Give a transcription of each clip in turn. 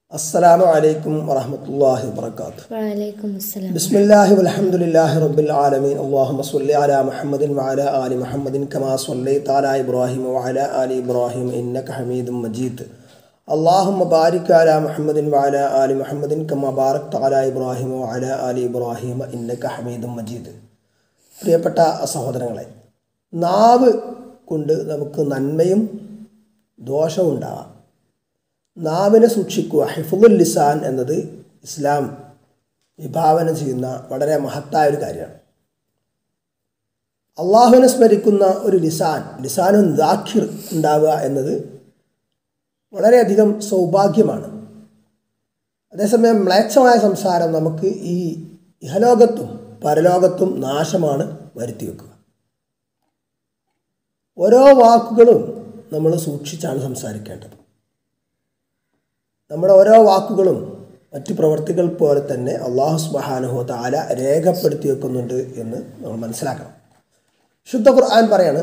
അസ്സലാമു അലൈക്കും വറഹമത്തല്ലാഹി വബർക്കാത്തു വലൈക്കും അസ്സലാം ബിസ്മില്ലാഹി വൽഹംദുലില്ലാഹി റബ്ബിൽ ആലമീൻ അല്ലാഹുമ്മ സ്വല്ലി അലാ മുഹമ്മദിൻ വഅലാ ആലി മുഹമ്മദിൻ കമാ സ്വല്ലൈത അലാ ഇബ്രാഹിം വഅലാ ആലി ഇബ്രാഹിം ഇന്നക ഹമീദും മജീദ് അല്ലാഹുമ്മ ബാരിക് അലാ മുഹമ്മദിൻ വഅലാ ആലി മുഹമ്മദിൻ കമാ ബാറക്ത അലാ ഇബ്രാഹിം വഅലാ ആലി ഇബ്രാഹിം ഇന്നക ഹമീദും മജീദ് പ്രിയപ്പെട്ട സഹോദരങ്ങളെ നാവ് കൊണ്ട് നമുക്ക് നന്മയും ദോഷവും ഉണ്ടാവാം നാവിനെ സൂക്ഷിക്കുക ഹിഫുൽ ലിസാൻ എന്നത് ഇസ്ലാം വിഭാവനം ചെയ്യുന്ന വളരെ മഹത്തായ ഒരു കാര്യമാണ് അള്ളാഹുവിനെ സ്മരിക്കുന്ന ഒരു ലിസാൻ ലിസാനും ദാഖിർ ഉണ്ടാവുക എന്നത് വളരെയധികം സൗഭാഗ്യമാണ് അതേസമയം മ്ലേച്ഛമായ സംസാരം നമുക്ക് ഈ ഇഹലോകത്തും പരലോകത്തും നാശമാണ് വരുത്തി വെക്കുക ഓരോ വാക്കുകളും നമ്മൾ സൂക്ഷിച്ചാണ് സംസാരിക്കേണ്ടത് നമ്മുടെ ഓരോ വാക്കുകളും മറ്റു പ്രവർത്തികൾ പോലെ തന്നെ അള്ളാഹു സുബഹാനുഹോ താല രേഖപ്പെടുത്തി വെക്കുന്നുണ്ട് എന്ന് നമ്മൾ മനസ്സിലാക്കണം ശുദ്ധ ഖുർആൻ പറയാണ്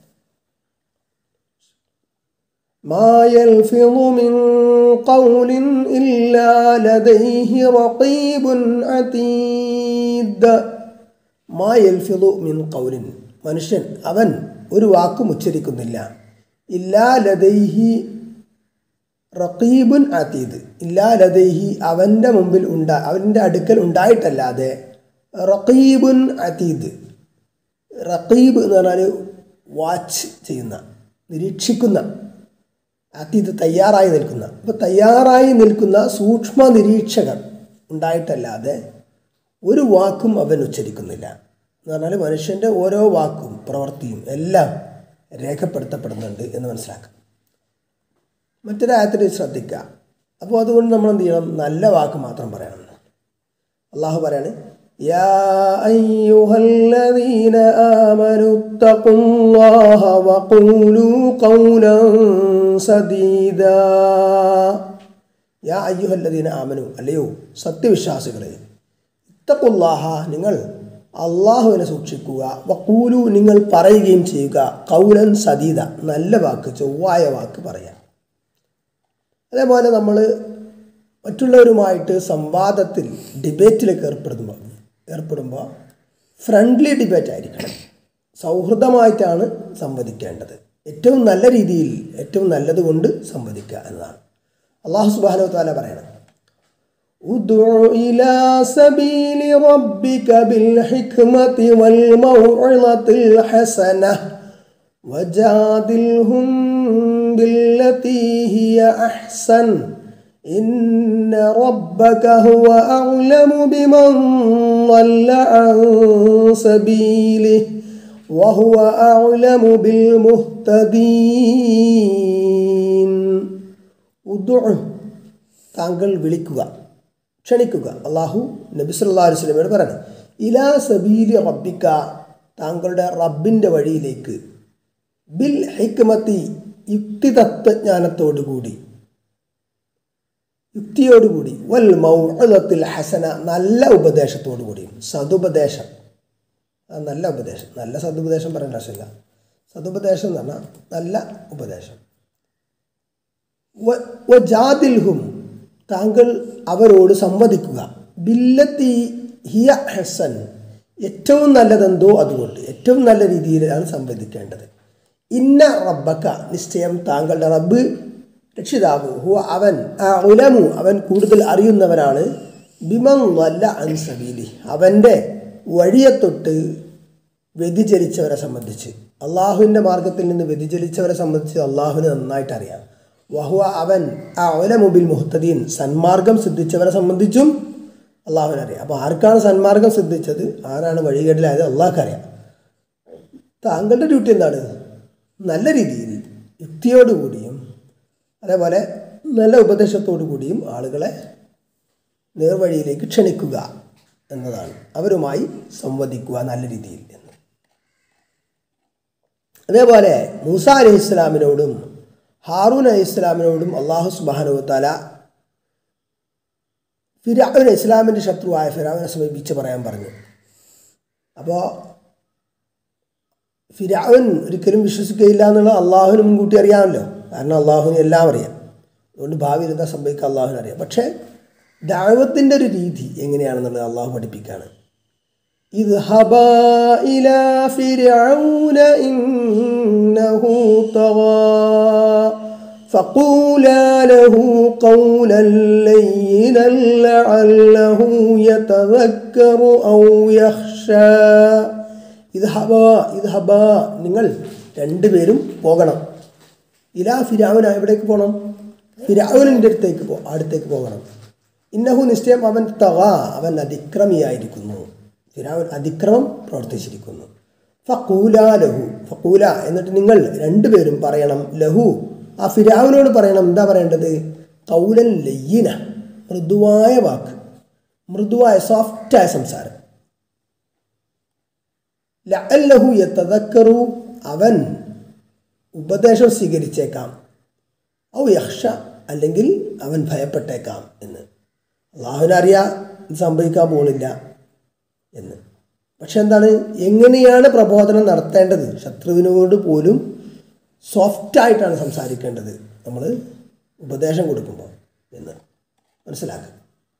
ما يلفظ من قول إلا لديه رقيب عتيد ما يلفظ من قول മനുഷ്യൻ അവൻ ഒരു വാക്കും ഉച്ചരിക്കുന്നില്ല ഇല്ലാ ലദൈഹി റഖീബുൻ അതീദ് ഇല്ലാ ലദൈഹി അവൻ്റെ മുമ്പിൽ ഉണ്ടാ അവൻ്റെ അടുക്കൽ ഉണ്ടായിട്ടല്ലാതെ റഖീബുൻ അതീദ് റഖീബ് എന്ന് പറഞ്ഞാൽ വാച്ച് ചെയ്യുന്ന നിരീക്ഷിക്കുന്ന അതീത് തയ്യാറായി നിൽക്കുന്ന അപ്പോൾ തയ്യാറായി നിൽക്കുന്ന സൂക്ഷ്മ നിരീക്ഷകർ ഉണ്ടായിട്ടല്ലാതെ ഒരു വാക്കും അവൻ ഉച്ചരിക്കുന്നില്ല എന്ന് പറഞ്ഞാൽ മനുഷ്യൻ്റെ ഓരോ വാക്കും പ്രവൃത്തിയും എല്ലാം രേഖപ്പെടുത്തപ്പെടുന്നുണ്ട് എന്ന് മനസ്സിലാക്കാം മറ്റൊരായത്തിൽ ശ്രദ്ധിക്കുക അപ്പോൾ അതുകൊണ്ട് നമ്മൾ എന്ത് ചെയ്യണം നല്ല വാക്ക് മാത്രം പറയണം അള്ളാഹു പറയാണ് يا أيها الذين آمنوا اتقوا الله وقولوا قولا സദീദാ യാ അയ്യുഹല്ലദീന ആമനു അല്ലയോ സത്യവിശ്വാസികളെ ഇത്തക്കുല്ലാഹ നിങ്ങൾ അള്ളാഹുവിനെ സൂക്ഷിക്കുക വക്കൂലു നിങ്ങൾ പറയുകയും ചെയ്യുക കൗലൻ സദീദ നല്ല വാക്ക് ചൊവ്വായ വാക്ക് പറയാം അതേപോലെ നമ്മൾ മറ്റുള്ളവരുമായിട്ട് സംവാദത്തിൽ ഡിബേറ്റിലേക്ക് ഏർപ്പെടുമ്പോൾ ഏർപ്പെടുമ്പോൾ ഫ്രണ്ട്ലി ഡിബേറ്റ് ആയിരിക്കണം സൗഹൃദമായിട്ടാണ് സംവദിക്കേണ്ടത് ഏറ്റവും നല്ല രീതിയിൽ ഏറ്റവും നല്ലത് കൊണ്ട് സംവദിക്കുക എന്നതാണ് അള്ളാഹു സുബാനോ താല പറയണം ادع إلى سبيل ربك بالحكمة والموعظة الحسنة وجادلهم بالتي هي أحسن إن ربك هو أعلم بمن ضل عن سبيله وهو أعلم بالمهتدين ഉദുഅ താങ്കൾ വിളിക്കുക ക്ഷണിക്കുക അള്ളാഹു നബി സല്ലാ അലൈഹി സ്വലമയോട് പറയണം ഇലാ സബീലി റബ്ബിക്ക താങ്കളുടെ റബ്ബിൻ്റെ വഴിയിലേക്ക് ബിൽ ഹൈക്കമത്തി യുക്തി തത്വജ്ഞാനത്തോടുകൂടി യുക്തിയോടുകൂടി വൽ മൗഅത്തിൽ ഹസന നല്ല ഉപദേശത്തോടു കൂടിയും സതുപദേശം നല്ല ഉപദേശം നല്ല സതുപദേശം പറയേണ്ട ആവശ്യമില്ല സതുപദേശം എന്ന് പറഞ്ഞാൽ നല്ല ഉപദേശം ജാദിൽഹും താങ്കൾ അവരോട് സംവദിക്കുക ബില്ലത്തി ഹിയ ഹസൻ ഏറ്റവും നല്ലതെന്തോ അതുകൊണ്ട് ഏറ്റവും നല്ല രീതിയിലാണ് സംവദിക്കേണ്ടത് ഇന്ന റബ്ബക്ക നിശ്ചയം താങ്കളുടെ റബ്ബ് രക്ഷിതാവ് ഹുവ അവൻ ആ ഉലമു അവൻ കൂടുതൽ അറിയുന്നവനാണ് ബിമൻ വല്ല അൻസബീലി അവൻ്റെ വഴിയെ തൊട്ട് വ്യതിചലിച്ചവരെ സംബന്ധിച്ച് അള്ളാഹുവിൻ്റെ മാർഗത്തിൽ നിന്ന് വ്യതിചലിച്ചവരെ സംബന്ധിച്ച് അള്ളാഹുവിന് നന്നായിട്ട് അറിയാം വഹുവ അവൻ ആ ഒലമുബിൽ മുഹത്തദീൻ സന്മാർഗം സിദ്ധിച്ചവരെ സംബന്ധിച്ചും അള്ളാഹുവിനറിയാം അപ്പോൾ ആർക്കാണ് സന്മാർഗം സിദ്ധിച്ചത് ആരാണ് വഴികേടിലായത് അള്ളാഹ്ക്കറിയാം താങ്കളുടെ ഡ്യൂട്ടി എന്താണ് നല്ല രീതിയിൽ യുക്തിയോടുകൂടിയും അതേപോലെ നല്ല ഉപദേശത്തോടു കൂടിയും ആളുകളെ നേർവഴിയിലേക്ക് ക്ഷണിക്കുക എന്നതാണ് അവരുമായി സംവദിക്കുക നല്ല രീതിയിൽ എന്ന് അതേപോലെ മൂസ അലൈഹി ഇസ്ലാമിനോടും ഹാറൂൻ അലൈഹി ഇസ്ലാമിനോടും അള്ളാഹു സുബാനുവത്താല ഫിരാവിൻ ഇസ്ലാമിൻ്റെ ശത്രുവായ ഫിരാവിനെ സമീപിച്ച് പറയാൻ പറഞ്ഞു അപ്പോൾ ഫിരാവൻ ഒരിക്കലും വിശ്വസിക്കുകയില്ല എന്നുള്ളത് അള്ളാഹുവിന് മുൻകൂട്ടി അറിയാമല്ലോ കാരണം അള്ളാഹുവിന് എല്ലാം അറിയാം അതുകൊണ്ട് ഭാവിയിൽ എന്താ സംഭവിക്കുക അള്ളാഹുവിന് അറിയാം പക്ഷേ ദൈവത്തിൻ്റെ ഒരു രീതി എങ്ങനെയാണെന്നുള്ളത് അള്ളാഹു പഠിപ്പിക്കുകയാണ് اذهبا إلى فرعون إنه طغى فقولا له قولا لينا لعله يتذكر أو يخشى ഇദ്ഹബാ ഇദ്ഹബാ നിങ്ങൾ രണ്ടുപേരും പോകണം ഇലാ ഫിരാവന എവിടേക്ക് പോകണം ഫിരാവനിൻ്റെ അടുത്തേക്ക് പോ അടുത്തേക്ക് പോകണം ഇന്നഹു നിശ്ചയം അവൻ തവ അവൻ അതിക്രമിയായിരിക്കുന്നു ഫിരാവൻ അതിക്രമം പ്രവർത്തിച്ചിരിക്കുന്നു ഫക്കൂല ലഹു ഫക്കൂല എന്നിട്ട് നിങ്ങൾ രണ്ടുപേരും പറയണം ലഹു ആ ഫിരാവിനോട് പറയണം എന്താ പറയേണ്ടത് കൗലൻ ലയ്യന മൃദുവായ വാക്ക് മൃദുവായ സോഫ്റ്റായ സംസാരം ലഅല്ലഹു യതദക്കറു അവൻ ഉപദേശം സ്വീകരിച്ചേക്കാം ഔ യക്ഷ അല്ലെങ്കിൽ അവൻ ഭയപ്പെട്ടേക്കാം എന്ന് അള്ളാഹുവിനറിയാം ഇത് സംഭവിക്കാൻ പോകുന്നില്ല എന്ന് പക്ഷെ എന്താണ് എങ്ങനെയാണ് പ്രബോധനം നടത്തേണ്ടത് ശത്രുവിനോട് പോലും സോഫ്റ്റായിട്ടാണ് സംസാരിക്കേണ്ടത് നമ്മൾ ഉപദേശം കൊടുക്കുമ്പോൾ എന്ന് മനസ്സിലാക്കുക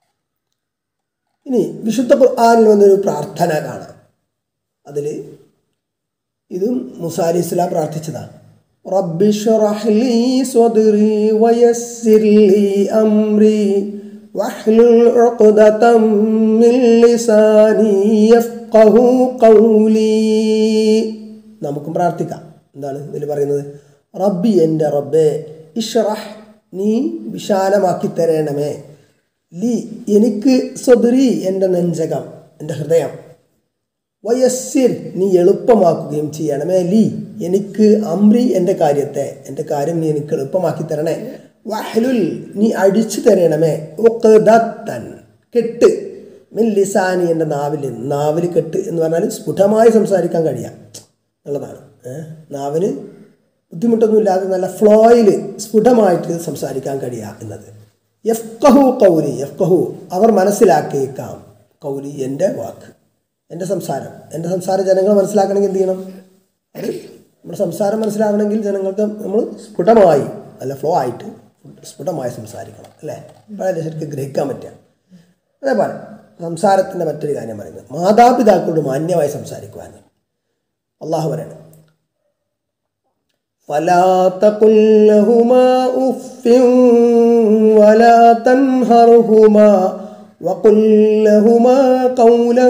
ഇനി വിശുദ്ധ ഖുർആാനിൽ വന്നൊരു പ്രാർത്ഥന കാണാം അതിൽ ഇതും മുസാ അലി ഇസ്ലാം പ്രാർത്ഥിച്ചതാണ് റബ്ബി ഷ്റഹ് ലീ സ്വദ്രി വയസ്സിർ ലീ അംരി വഹ്ലുൽ ഉഖ്ദതം മിൻ ലിസാനി യഫ്ഖഹു ഖൗലി നമുക്കും പ്രാർത്ഥിക്കാം എന്താണ് ഇതിൽ പറയുന്നത് റബ്ബി എൻ്റെ റബ്ബേ ഇഷ്റഹ് നീ വിശാലമാക്കി തരണമേ ലി എനിക്ക് സ്വദുരി എൻ്റെ നെഞ്ചകം എൻ്റെ ഹൃദയം വയസ്സിർ നീ എളുപ്പമാക്കുകയും ചെയ്യണമേ ലി എനിക്ക് അമ്രി എൻ്റെ കാര്യത്തെ എൻ്റെ കാര്യം നീ എനിക്ക് എളുപ്പമാക്കി തരണേ വഹലുൽ നീ അടിച്ചു തരണമേ ഉഖ്ദത്തൻ കെട്ട് മിൻ ലിസാനി എൻ്റെ നാവിൽ നാവിൽ കെട്ട് എന്ന് പറഞ്ഞാൽ സ്ഫുടമായി സംസാരിക്കാൻ കഴിയാം എന്നുള്ളതാണ് ഏഹ് നാവിന് ബുദ്ധിമുട്ടൊന്നുമില്ലാതെ നല്ല ഫ്ലോയിൽ സ്ഫുടമായിട്ട് സംസാരിക്കാൻ കഴിയുക എന്നത് യഫ്കഹു കൗലി യഫ്കഹു അവർ മനസ്സിലാക്കിയേക്കാം കൗലി എൻ്റെ വാക്ക് എൻ്റെ സംസാരം എൻ്റെ സംസാരം ജനങ്ങൾ മനസ്സിലാക്കണമെങ്കിൽ എന്ത് ചെയ്യണം അത് നമ്മുടെ സംസാരം മനസ്സിലാവണമെങ്കിൽ ജനങ്ങൾക്ക് നമ്മൾ സ്ഫുടമായി നല്ല ഫ്ലോ ആയിട്ട് സ്ഫുടമായി സംസാരിക്കണം അല്ലേ വളരെ ശരിക്കും ഗ്രഹിക്കാൻ പറ്റുക അതേപോലെ സംസാരത്തിൻ്റെ മറ്റൊരു കാര്യം പറയുന്നത് മാതാപിതാക്കളോട് മാന്യമായി സംസാരിക്കുവാൻ അള്ളാഹു പറയണം فلا تقل لهما اف ولا تنهرهما وقل لهما قولا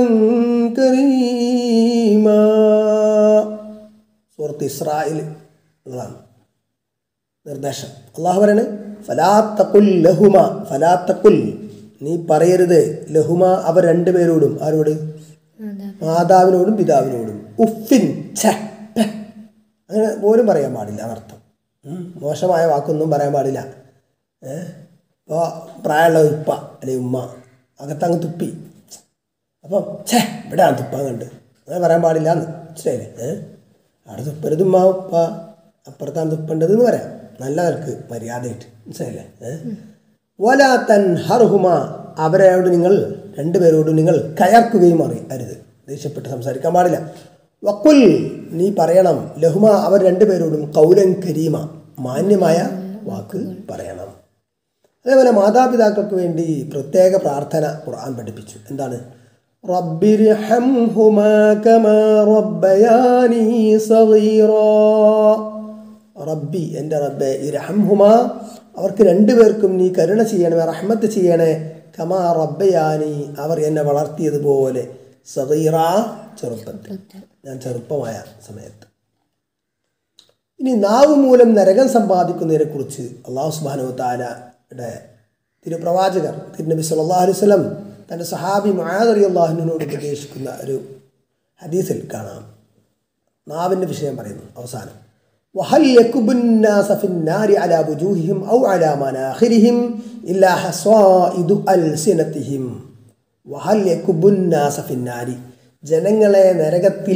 كريما സൂറത്ത് ഇസ്രായേൽ എന്നതാണ് നിർദ്ദേശം അള്ളാഹു പറയാണ് ഫലാത്തക്കുൽ ലഹുമ ഫലാത്തക്കുൽ നീ പറയരുത് ലഹുമ അവർ രണ്ടുപേരോടും ആരോട് മാതാവിനോടും പിതാവിനോടും ഉഫിൻ ഛ പെ. അങ്ങനെ പോലും പറയാൻ പാടില്ല അനർത്ഥം ഉം. മോശമായ വാക്കൊന്നും പറയാൻ പാടില്ല ഏഹ് ഇപ്പോൾ പ്രായമുള്ള ഉപ്പ അല്ലെങ്കിൽ ഉമ്മ അകത്തങ്ങ് തുപ്പി അപ്പം ഛേ ഇവിടെയാണ് തുപ്പാൻ കണ്ട് അങ്ങനെ പറയാൻ പാടില്ല എന്ന് മനസ്സിലായില്ലേ ഏഹ് അവിടെ തുപ്പരുത് ഉമ്മ ഉപ്പ അപ്പുറത്താണ് തുപ്പേണ്ടത് എന്ന് പറയാം നല്ല നിലക്ക് മര്യാദയായിട്ട് മനസ്സിലായില്ലേ ഏഹ് വല തൻ ഹർഹുമ അവരോട് നിങ്ങൾ രണ്ടുപേരോടും നിങ്ങൾ കയർക്കുകയും അറി അരുത് ദേഷ്യപ്പെട്ട് സംസാരിക്കാൻ പാടില്ല വക്കുൽ നീ പറയണം ലഹുമ അവർ രണ്ടുപേരോടും കൗലൻ കരീമ മാന്യമായ വാക്ക് പറയണം അതേപോലെ മാതാപിതാക്കൾക്ക് വേണ്ടി പ്രത്യേക പ്രാർത്ഥന ഖുർആൻ പഠിപ്പിച്ചു എന്താണ് റബ്ബിർഹംഹുമാ കമാ റബ്ബയാനി സഗീറാ റബ്ബി എൻ്റെ റബ്ബെ ഇരഹംഹുമ അവർക്ക് രണ്ടുപേർക്കും നീ കരുണ ചെയ്യണമേ റഹ്മത്ത് ചെയ്യണേ കമാ റബ്ബയാനി അവർ എന്നെ വളർത്തിയതുപോലെ സഗീറ ചെറുപ്പത്തിൽ ഞാൻ ചെറുപ്പമായ സമയത്ത് ഇനി നാവ് മൂലം നരകം സമ്പാദിക്കുന്നതിനെ കുറിച്ച് അള്ളാഹു സുബാനു താലയുടെ തിരുപ്രവാചകർ തിരുനബി സല്ലല്ലാഹു അലൈഹി വസല്ലം തൻ്റെ സഹാബി മുആദ് അള്ളാഹുവിനോട് ഉപദേശിക്കുന്ന ഒരു ഹദീസിൽ കാണാം നാവിൻ്റെ വിഷയം പറയുന്നു അവസാനം وهل يكب الناس في النار على وجوههم أو على مناخرهم إلا حصائد ألسنتهم وهل يكب الناس في النار ജനങ്ങളെ നരകത്തിൽ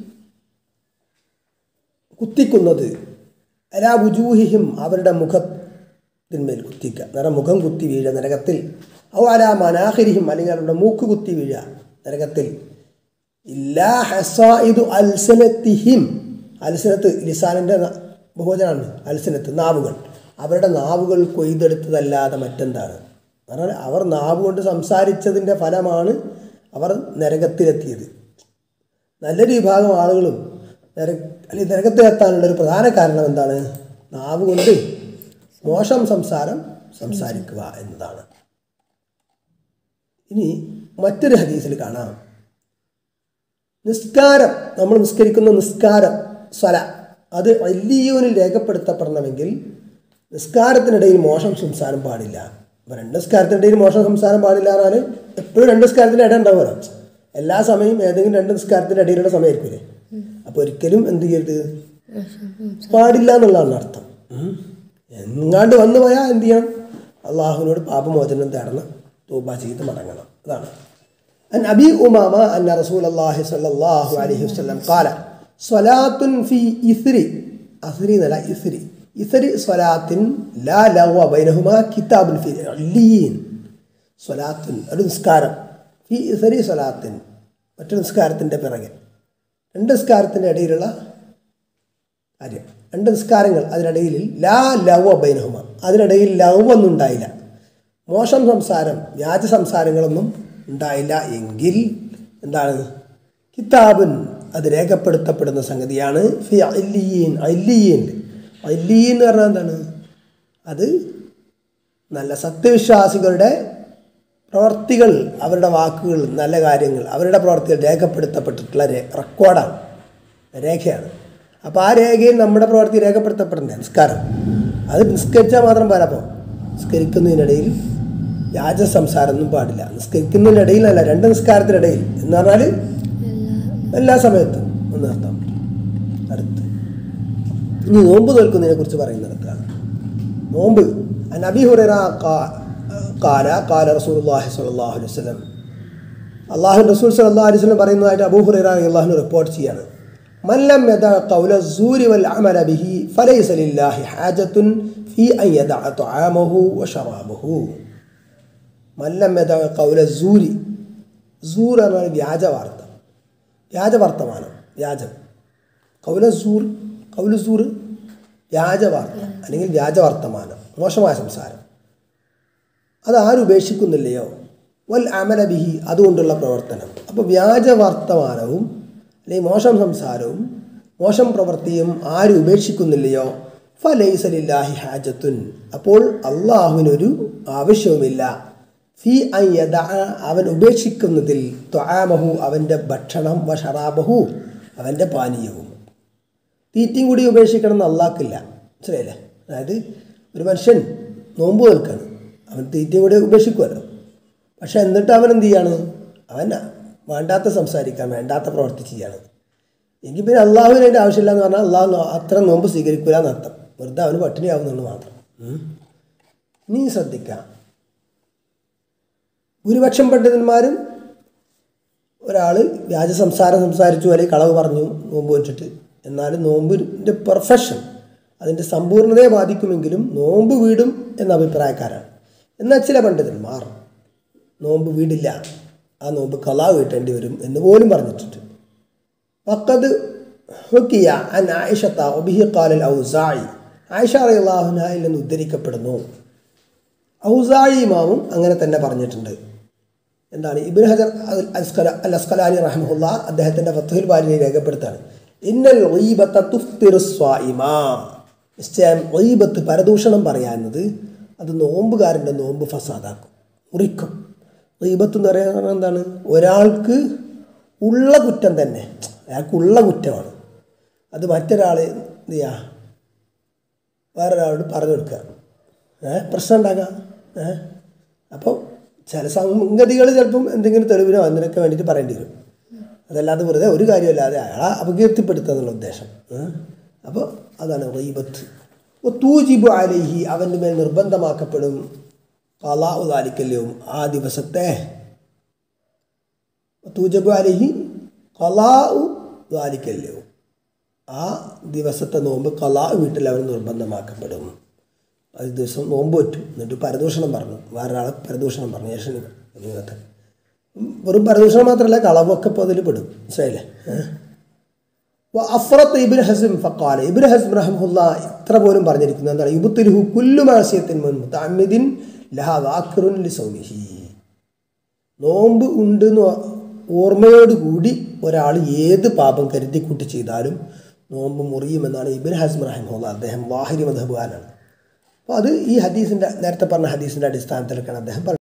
കുത്തിക്കുന്നത് അലാ ബുജൂഹിഹിം അവരുടെ മുഖത്തിന്മേൽ കുത്തിക്കുക നേരെ മുഖം കുത്തി വീഴുക നരകത്തിൽ ഔ അലാ മനാഹിരിഹിം അല്ലെങ്കിൽ അവരുടെ മൂക്ക് കുത്തി വീഴുക നരകത്തിൽ ഇല്ലാ ഹസായിദു അൽസനത്തിഹിം അൽസനത്ത് ലിസാനിൻ്റെ ബഹുവചനാണ് അൽസനത്ത് നാവുകൾ അവരുടെ നാവുകൾ കൊയ്തെടുത്തതല്ലാതെ മറ്റെന്താണ് പറഞ്ഞാൽ അവർ നാവ് കൊണ്ട് സംസാരിച്ചതിൻ്റെ ഫലമാണ് അവർ നരകത്തിലെത്തിയത് നല്ലൊരു വിഭാഗം ആളുകളും നര അല്ലെങ്കിൽ നരകത്തിലെത്താനുള്ള ഒരു പ്രധാന കാരണം എന്താണ് നാവ് കൊണ്ട് മോശം സംസാരം സംസാരിക്കുക എന്നതാണ് ഇനി മറ്റൊരു ഹദീസിൽ കാണാം നിസ്കാരം നമ്മൾ നിസ്കരിക്കുന്ന നിസ്കാരം സ്വല അത് അല്ലിയൂനിൽ രേഖപ്പെടുത്തപ്പെടണമെങ്കിൽ നിസ്കാരത്തിനിടയിൽ മോശം സംസാരം പാടില്ല അപ്പോൾ രണ്ട് നിസ്കാരത്തിനിടയിൽ മോശം സംസാരം പാടില്ല എന്നാൽ എപ്പോഴും രണ്ട് നിസ്കാരത്തിൻ്റെ ഇട ഉണ്ടാവുമല്ലോ എല്ലാ സമയവും ഏതെങ്കിലും രണ്ട് നിസ്കാരത്തിൻ്റെ ഇടയിലുള്ള സമയമായിരിക്കില്ലേ അപ്പോൾ ഒരിക്കലും എന്ത് ചെയ്യരുത് പാടില്ല എന്നുള്ളതാണ് അർത്ഥം ഉം. എങ്ങാണ്ട് വന്നു പോയാൽ എന്ത് ചെയ്യണം അള്ളാഹുവിനോട് പാപമോചനം തേടണം തൂബ ചെയ്ത് മടങ്ങണം അതാണ് عن أبي أمامة أن رسول الله صلى الله عليه وسلم قال صلاة في إثر أثري لا إثر إثر صلاة لا لغو بينهما كتاب في عليين صلاة ഒരു നിസ്കാരം ഫി ഇസരി സ്വലാത്തിൻ മറ്റൊരു നിസ്കാരത്തിൻ്റെ പിറകെ രണ്ട് നിസ്കാരത്തിൻ്റെ ഇടയിലുള്ള കാര്യം രണ്ട് നിസ്കാരങ്ങൾ അതിനിടയിൽ ലാ ലവ ബൈനഹുമ അതിനിടയിൽ ലവ് ഒന്നും ഉണ്ടായില്ല മോശം സംസാരം വ്യാജ സംസാരങ്ങളൊന്നും ഉണ്ടായില്ല എങ്കിൽ എന്താണ് കിതാബുൻ അത് രേഖപ്പെടുത്തപ്പെടുന്ന സംഗതിയാണ് ഫി അല്ലീൻ അല്ലീൻ അല്ലീൻ എന്ന് പറഞ്ഞാൽ എന്താണ് അത് നല്ല സത്യവിശ്വാസികളുടെ പ്രവർത്തികൾ അവരുടെ വാക്കുകൾ നല്ല കാര്യങ്ങൾ അവരുടെ പ്രവർത്തികൾ രേഖപ്പെടുത്തപ്പെട്ടിട്ടുള്ള രേ റെക്കോർഡാണ് രേഖയാണ് അപ്പോൾ ആ രേഖയിൽ നമ്മുടെ പ്രവൃത്തി രേഖപ്പെടുത്തപ്പെടണ്ടേ നിസ്കാരം അത് നിസ്കരിച്ചാൽ മാത്രം പോരാ അപ്പോൾ നിസ്കരിക്കുന്നതിനിടയിൽ വ്യാജ സംസാരമൊന്നും പാടില്ല നിസ്കരിക്കുന്നതിനിടയിൽ അല്ല രണ്ട് നിസ്കാരത്തിനിടയിൽ എന്ന് പറഞ്ഞാൽ എല്ലാ സമയത്തും ഒന്ന് നിർത്താം അടുത്ത് ഇനി നോമ്പ് നോൽക്കുന്നതിനെ കുറിച്ച് പറയുന്നിടത്താണ് നോമ്പ് നബി ഹുറ കാല കാല റസൂലുള്ളാഹി സ്വല്ലല്ലാഹു അലൈഹി വസല്ലം അള്ളാഹു റസൂൽ സല്ലല്ലാഹു അലൈഹി വസല്ലം പറയുന്നതായിട്ട് അബൂ ഹുറൈറ അള്ളാഹുവിന് റിപ്പോർട്ട് ചെയ്യാണ് മല്ലം യദ ഖൗല സൂരി വൽ അമല ബിഹി ഫലൈസ ലില്ലാഹി ഹാജത്തുൻ ഫി അൻ യദഅ തുആമഹു വ ശറാബഹു മല്ലം യദ ഖൗല സൂരി സൂർ എന്നാൽ വ്യാജ വാർത്ത വ്യാജ വർത്തമാനം വ്യാജം കൗല സൂർ കൗല സൂർ വ്യാജ വാർത്ത അല്ലെങ്കിൽ വ്യാജ വർത്തമാനം മോശമായ സംസാരം അത് ആരും ഉപേക്ഷിക്കുന്നില്ലയോ വൽ അമല ബിഹി അതുകൊണ്ടുള്ള പ്രവർത്തനം അപ്പോൾ വ്യാജ വർത്തമാനവും അല്ലെങ്കിൽ മോശം സംസാരവും മോശം പ്രവൃത്തിയും ആരും ഉപേക്ഷിക്കുന്നില്ലയോ ഫലൈസലില്ലാഹി ഹാജത്തുൻ അപ്പോൾ അള്ളാഹുവിനൊരു ആവശ്യവുമില്ല ഫി അൻ യദ അവൻ ഉപേക്ഷിക്കുന്നതിൽ ത്വാമഹു അവൻ്റെ ഭക്ഷണം വ ഷറാബഹു അവൻ്റെ പാനീയവും തീറ്റയും കൂടി ഉപേക്ഷിക്കണം എന്ന് അള്ളാഹ്ക്കില്ല മനസ്സിലായില്ലേ അതായത് ഒരു മനുഷ്യൻ നോമ്പ് നിൽക്കണം അവൻ തീറ്റയും കൂടി ഉപേക്ഷിക്കുമല്ലോ പക്ഷെ എന്നിട്ട് അവൻ എന്ത് ചെയ്യാണ് അവൻ വേണ്ടാത്ത സംസാരിക്കാൻ വേണ്ടാത്ത പ്രവൃത്തി ചെയ്യാണ് എങ്കിൽ പിന്നെ അള്ളാഹുവിന് അതിൻ്റെ ആവശ്യമില്ല എന്ന് പറഞ്ഞാൽ അള്ളാഹു അത്ര നോമ്പ് സ്വീകരിക്കില്ല എന്നർത്ഥം വെറുതെ അവന് പട്ടിണിയാവുന്നുണ്ട് മാത്രം ഉം. ഇനി ശ്രദ്ധിക്കാം ഭൂരിപക്ഷം പണ്ഡിതന്മാരും ഒരാൾ വ്യാജ സംസാരം സംസാരിച്ചു അല്ലെങ്കിൽ കളവ് പറഞ്ഞു നോമ്പ് വെച്ചിട്ട് എന്നാലും നോമ്പിൻ്റെ പെർഫെക്ഷൻ അതിൻ്റെ സമ്പൂർണ്ണതയെ ബാധിക്കുമെങ്കിലും നോമ്പ് വീടും എന്ന അഭിപ്രായക്കാരാണ് എന്നാൽ ചില പണ്ഡിതന്മാർ നോമ്പ് വീടില്ല ആ നോമ്പ് കലാ വീട്ടേണ്ടി വരും എന്ന് പോലും പറഞ്ഞിട്ടുണ്ട് വക്കത് ഹുക്കിയ അൻ ആയിഷത്ത ഒബിഹി കാലൽ ഔസായി ആയിഷ അള്ളാഹുനായിൽ നിന്ന് ഉദ്ധരിക്കപ്പെടുന്നു ഔസായി ഇമാമും അങ്ങനെ തന്നെ പറഞ്ഞിട്ടുണ്ട് എന്താണ് ഇബിൻ ഹജർ അൽ അസ്കല അൽ അസ്കലാനി റഹ്മുല്ല അദ്ദേഹത്തിൻ്റെ ഫത്തുൽ ബാലിനെ രേഖപ്പെടുത്താണ് ഇന്നൽ ഒയ്ബത്ത തുഫ്തിറു സ്വായിമാ നിശ്ചയം ഒയ്ബത്ത് പരദൂഷണം പറയാവുന്നത് അത് നോമ്പുകാരൻ്റെ നോമ്പ് ഫസാദാക്കും മുറിക്കും ഒയ്ബത്ത് എന്ന് പറയുന്നത് എന്താണ് ഒരാൾക്ക് ഉള്ള കുറ്റം തന്നെ അയാൾക്കുള്ള കുറ്റമാണ് അത് മറ്റൊരാൾ എന്ത് ചെയ്യുക വേറൊരാളോട് പറഞ്ഞു കൊടുക്കുക ഏ പ്രശ്നം ഉണ്ടാക്കുക ഏ അപ്പോൾ ചില സംഗതികൾ ചിലപ്പം എന്തെങ്കിലും തെളിവിനോ അതിനൊക്കെ വേണ്ടിയിട്ട് പറയേണ്ടി വരും അതല്ലാതെ വെറുതെ ഒരു കാര്യമല്ലാതെ അയാളെ അപകീർത്തിപ്പെടുത്തുക എന്നുള്ള ഉദ്ദേശം ഏ? അപ്പോൾ അതാണ് റീബത്ത് തൂജിബു അലൈഹി അവൻ്റെ മേൽ നിർബന്ധമാക്കപ്പെടും കലാ ഉദാലിക്കല്യവും ആ ദിവസത്തെ തൂജബു അലൈഹി കലാ ഉദാലിക്കല്യവും ആ ദിവസത്തെ നോമ്പ് കലാ വീട്ടിൽ അവൻ നിർബന്ധമാക്കപ്പെടും അത് ദിവസം നോമ്പ് പറ്റും എന്നിട്ട് പരദൂഷണം പറഞ്ഞു വേറൊരാളെ പരദൂഷണം പറഞ്ഞു യേശനി ജീവിതത്തെ വെറും പരദൂഷണം മാത്രമല്ല കളവൊക്കെ ഇപ്പോൾ അതിൽ പെടും മനസ്സിലായില്ലേ ഏ? അഫ്രത്ത് ഇബിൻ ഹസ്ം ഫക്കാല ഇബിൻ ഹസ്ം റഹമുല്ല ഇത്ര പോലും പറഞ്ഞിരിക്കുന്നത് എന്താണ് യുബുത്തുലുഹു കുല്ലു മാസിയത്തിൻ മുൻ മുത്തഅമ്മിദിൻ ലഹാ ദാക്കിറുൻ ലിസൗമിഹി നോമ്പ് ഉണ്ട് എന്ന് ഓർമ്മയോടുകൂടി ഒരാൾ ഏത് പാപം കരുതിക്കൂട്ടി ചെയ്താലും നോമ്പ് മുറിയുമെന്നാണ് ഇബിൻ ഹസ്ം റഹിമുല്ല അദ്ദേഹം വാഹിരി മധബുകാരനാണ് അപ്പോൾ അത് ഈ ഹദീസിൻ്റെ നേരത്തെ പറഞ്ഞ ഹദീസിൻ്റെ അടിസ്ഥാനത്തിലൊക്കെയാണ് അദ്ദേഹം പറഞ്ഞത്